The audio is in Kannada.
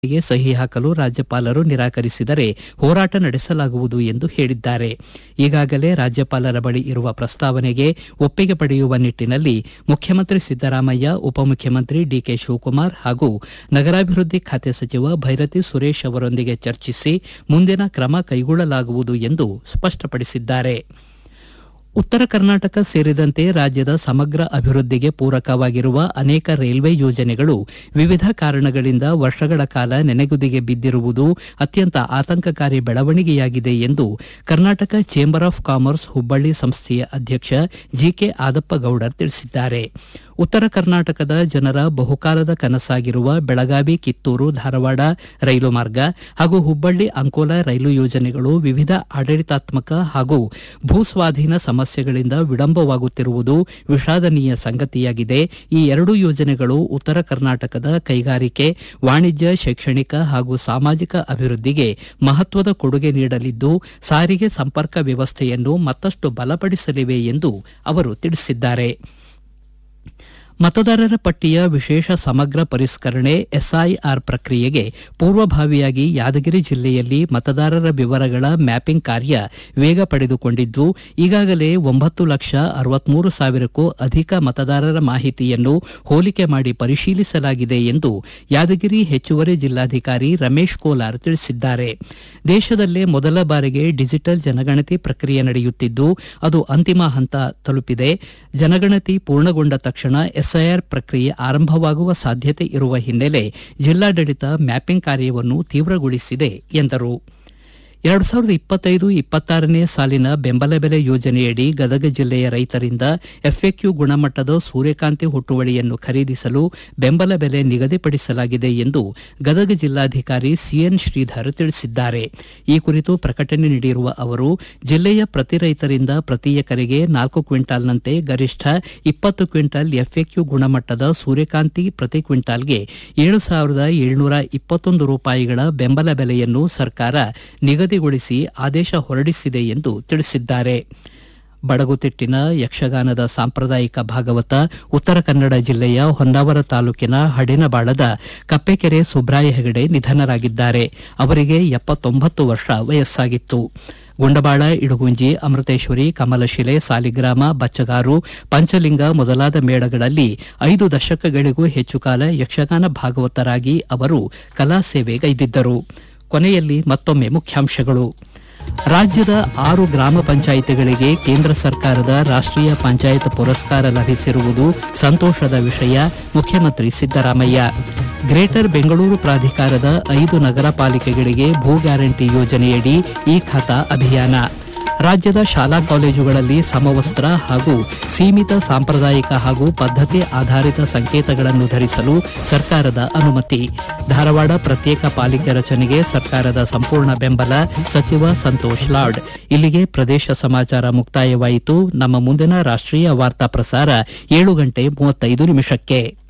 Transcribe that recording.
ಗೆ ಸಹಿ ಹಾಕಲು ರಾಜ್ಯಪಾಲರು ನಿರಾಕರಿಸಿದರೆ ಹೋರಾಟ ನಡೆಸಲಾಗುವುದು ಎಂದು ಹೇಳಿದ್ದಾರೆ ಈಗಾಗಲೇ ರಾಜ್ಯಪಾಲರ ಬಳಿ ಇರುವ ಪ್ರಸ್ತಾವನೆಗೆ ಒಪ್ಪಿಗೆ ಪಡೆಯುವ ನಿಟ್ಟನಲ್ಲಿ ಮುಖ್ಯಮಂತ್ರಿ ಸಿದ್ದರಾಮಯ್ಯ ಉಪಮುಖ್ಯಮಂತ್ರಿ ಡಿಕೆ ಶಿವಕುಮಾರ್ ಹಾಗೂ ನಗರಾಭಿವೃದ್ಧಿ ಖಾತೆ ಸಚಿವ ಭೈರತಿ ಸುರೇಶ್ ಅವರೊಂದಿಗೆ ಚರ್ಚಿಸಿ ಮುಂದಿನ ಕ್ರಮ ಕೈಗೊಳ್ಳಲಾಗುವುದು ಎಂದು ಸ್ಪಷ್ಟಪಡಿಸಿದ್ದಾರೆ ಉತ್ತರ ಕರ್ನಾಟಕ ಸೇರಿದಂತೆ ರಾಜ್ಯದ ಸಮಗ್ರ ಅಭಿವೃದ್ಧಿಗೆ ಪೂರಕವಾಗಿರುವ ಅನೇಕ ರೈಲ್ವೆ ಯೋಜನೆಗಳು ವಿವಿಧ ಕಾರಣಗಳಿಂದ ವರ್ಷಗಳ ಕಾಲ ನೆನೆಗುದಿಗೆ ಬಿದ್ದಿರುವುದು ಅತ್ಯಂತ ಆತಂಕಕಾರಿ ಬೆಳವಣಿಗೆಯಾಗಿದೆ ಎಂದು Karnataka chamber of commerce Hubballi ಸಂಸ್ಥೆಯ ಅಧ್ಯಕ್ಷ ಜಿಕೆ ಆದಪ್ಪಗೌಡರ್ ತಿಳಿಸಿದ್ದಾರೆ ಉತ್ತರ ಕರ್ನಾಟಕದ ಜನರ ಬಹುಕಾಲದ ಕನಸಾಗಿರುವ ಬೆಳಗಾವಿ ಕಿತ್ತೂರು ಧಾರವಾಡ ರೈಲು ಮಾರ್ಗ ಹಾಗೂ ಹುಬ್ಬಳ್ಳಿ ಅಂಕೋಲ ರೈಲು ಯೋಜನೆಗಳು ವಿವಿಧ ಆಡಳಿತಾತ್ಮಕ ಹಾಗೂ ಭೂಸ್ವಾಧೀನ ಸಮಸ್ಯೆಗಳಿಂದ ವಿಳಂಬವಾಗುತ್ತಿರುವುದು ವಿಷಾದನೀಯ ಸಂಗತಿಯಾಗಿದೆ ಈ ಎರಡೂ ಯೋಜನೆಗಳು ಉತ್ತರ ಕರ್ನಾಟಕದ ಕೈಗಾರಿಕೆ ವಾಣಿಜ್ಯ ಶೈಕ್ಷಣಿಕ ಹಾಗೂ ಸಾಮಾಜಿಕ ಅಭಿವೃದ್ಧಿಗೆ ಮಹತ್ವದ ಕೊಡುಗೆ ನೀಡಲಿದ್ದು ಸಾರಿಗೆ ಸಂಪರ್ಕ ವ್ಯವಸ್ಥೆಯನ್ನು ಮತ್ತಷ್ಟು ಬಲಪಡಿಸಲಿವೆ ಎಂದು ಅವರು ತಿಳಿಸಿದ್ದಾರೆ ಮತದಾರರ ಪಟ್ಟಿಯ ವಿಶೇಷ ಸಮಗ್ರ ಪರಿಷ್ಕರಣೆ ಎಸ್ಐಆರ್ ಪ್ರಕ್ರಿಯೆಗೆ ಪೂರ್ವಭಾವಿಯಾಗಿ ಯಾದಗಿರಿ ಜಿಲ್ಲೆಯಲ್ಲಿ ಮತದಾರರ ವಿವರಗಳ ಮ್ಯಾಪಿಂಗ್ ಕಾರ್ಯ ವೇಗ ಪಡೆದುಕೊಂಡಿದ್ದು ಈಗಾಗಲೇ ಒಂಬತ್ತು ಲಕ್ಷ ಅರವತ್ಮೂರು ಸಾವಿರಕ್ಕೂ ಅಧಿಕ ಮತದಾರರ ಮಾಹಿತಿಯನ್ನು ಹೋಲಿಕೆ ಮಾಡಿ ಪರಿಶೀಲಿಸಲಾಗಿದೆ ಎಂದು ಯಾದಗಿರಿ ಹೆಚ್ಚುವರಿ ಜಿಲ್ಲಾಧಿಕಾರಿ ರಮೇಶ್ ಕೋಲಾರ್ ತಿಳಿಸಿದ್ದಾರೆ ದೇಶದಲ್ಲೇ ಮೊದಲ ಬಾರಿಗೆ ಡಿಜಿಟಲ್ ಜನಗಣತಿ ಪ್ರಕ್ರಿಯೆ ನಡೆಯುತ್ತಿದ್ದು ಅದು ಅಂತಿಮ ಹಂತ ತಲುಪಿದೆ ಜನಗಣತಿ ಪೂರ್ಣಗೊಂಡ ತಕ್ಷಣ ಎಸ್ಐಆರ್ ಪ್ರಕ್ರಿಯೆ ಆರಂಭವಾಗುವ ಸಾಧ್ಯತೆ ಇರುವ ಹಿನ್ನೆಲೆ ಜಿಲ್ಲಾಡಳಿತ ಮ್ಯಾಪಿಂಗ್ ಕಾರ್ಯವನ್ನು ತೀವ್ರಗೊಳಿಸಿದೆ ಎಂದರು ಎರಡು ಸಾವಿರದ ಇಪ್ಪತ್ತೈದು ಇಪ್ಪತ್ತಾರನೇ ಸಾಲಿನ ಬೆಂಬಲ ಬೆಲೆ ಯೋಜನೆಯಡಿ ಗದಗ ಜಿಲ್ಲೆಯ ರೈತರಿಂದ ಎಫ್ಎಕ್ಯೂ ಗುಣಮಟ್ಟದ ಸೂರ್ಯಕಾಂತಿ ಹುಟ್ಟುವಳಿಯನ್ನು ಖರೀದಿಸಲು ಬೆಂಬಲ ಬೆಲೆ ನಿಗದಿಪಡಿಸಲಾಗಿದೆ ಎಂದು ಗದಗ ಜಿಲ್ಲಾಧಿಕಾರಿ ಸಿಎನ್ ಶ್ರೀಧರ್ ತಿಳಿಸಿದ್ದಾರೆ ಈ ಕುರಿತು ಪ್ರಕಟಣೆ ನೀಡಿರುವ ಅವರು ಜಿಲ್ಲೆಯ ಪ್ರತಿ ರೈತರಿಂದ ಪ್ರತಿ ಎಕರೆಗೆ ನಾಲ್ಕು ಕ್ವಿಂಟಾಲ್ನಂತೆ ಗರಿಷ್ಠ ಇಪ್ಪತ್ತು ಕ್ವಿಂಟಾಲ್ ಎಫ್ಎಕ್ಯೂ ಗುಣಮಟ್ಟದ ಸೂರ್ಯಕಾಂತಿ ಪ್ರತಿ ಕ್ವಿಂಟಾಲ್ಗೆ ಏಳು ಸಾವಿರದ ಏಳುನೂರ ಇಪ್ಪತ್ತೊಂದು ರೂಪಾಯಿಗಳ ಬೆಂಬಲ ಬೆಲೆಯನ್ನು ಸರ್ಕಾರ ನಿಗದಿಗೊಳಿಸಿ ಆದೇಶ ಹೊರಡಿಸಿದೆ ಎಂದು ತಿಳಿಸಿದ್ದಾರೆ ಬಡಗುತಿಟ್ಟಿನ ಯಕ್ಷಗಾನದ ಸಾಂಪ್ರದಾಯಿಕ ಭಾಗವತ ಉತ್ತರ ಕನ್ನಡ ಜಿಲ್ಲೆಯ ಹೊನ್ನಾವರ ತಾಲೂಕಿನ ಹಡಿನಬಾಳದ ಕಪ್ಪೆಕೆರೆ ಸುಬ್ರಾಯ ಹೆಗಡೆ ನಿಧನರಾಗಿದ್ದಾರೆ ಅವರಿಗೆ ಎಪ್ಪತ್ತೊಂಬತ್ತು ವರ್ಷ ವಯಸ್ಸಾಗಿತ್ತು ಗುಂಡಬಾಳ ಇಡುಗುಂಜಿ ಅಮೃತೇಶ್ವರಿ ಕಮಲಶಿಲೆ ಸಾಲಿಗ್ರಾಮ ಬಚ್ಚಗಾರು ಪಂಚಲಿಂಗ ಮೊದಲಾದ ಮೇಳಗಳಲ್ಲಿ ಐದು ದಶಕಗಳಿಗೂ ಹೆಚ್ಚು ಕಾಲ ಯಕ್ಷಗಾನ ಭಾಗವತರಾಗಿ ಅವರು ಕಲಾ ಸೇವೆಗೈದಿದ್ದರು ಕೊನೆಯಲ್ಲಿ ಮತ್ತೊಮ್ಮೆ ಮುಖ್ಯಾಂಶಗಳು ರಾಜ್ಯದ ಆರು ಗ್ರಾಮ ಪಂಚಾಯಿತಿಗಳಿಗೆ ಕೇಂದ್ರ ಸರ್ಕಾರದ ರಾಷ್ಟೀಯ ಪಂಚಾಯತ್ ಪುರಸ್ಕಾರ ಲಭಿಸಿರುವುದು ಸಂತೋಷದ ವಿಷಯ ಮುಖ್ಯಮಂತ್ರಿ ಸಿದ್ದರಾಮಯ್ಯ ಗ್ರೇಟರ್ ಬೆಂಗಳೂರು ಪ್ರಾಧಿಕಾರದ ಐದು ನಗರ ಪಾಲಿಕೆಗಳಿಗೆ ಭೂ ಗ್ಯಾರಂಟಿ ಯೋಜನೆಯಡಿ ಈ ಖಾತಾ ಅಭಿಯಾನ ರಾಜ್ಯದ ಶಾಲಾ ಕಾಲೇಜುಗಳಲ್ಲಿ ಸಮವಸ್ತ್ರ ಹಾಗೂ ಸೀಮಿತ ಸಾಂಪ್ರದಾಯಿಕ ಹಾಗೂ ಪದ್ಧತಿ ಆಧಾರಿತ ಸಂಕೇತಗಳನ್ನು ಧರಿಸಲು ಸರ್ಕಾರದ ಅನುಮತಿ ಧಾರವಾಡ ಪ್ರತ್ಯೇಕ ಪಾಲಿಕೆ ರಚನೆಗೆ ಸರ್ಕಾರದ ಸಂಪೂರ್ಣ ಬೆಂಬಲ ಸಚಿವ ಸಂತೋಷ್ ಲಾಡ್ ಇಲ್ಲಿಗೆ ಪ್ರದೇಶ ಸಮಾಚಾರ ಮುಕ್ತಾಯವಾಯಿತು ನಮ್ಮ ಮುಂದಿನ ರಾಷ್ಟೀಯ ವಾರ್ತಾ ಪ್ರಸಾರ ಏಳು ಗಂಟೆ ಮೂವತ್ತೈದು ನಿಮಿಷಕ್ಕೆ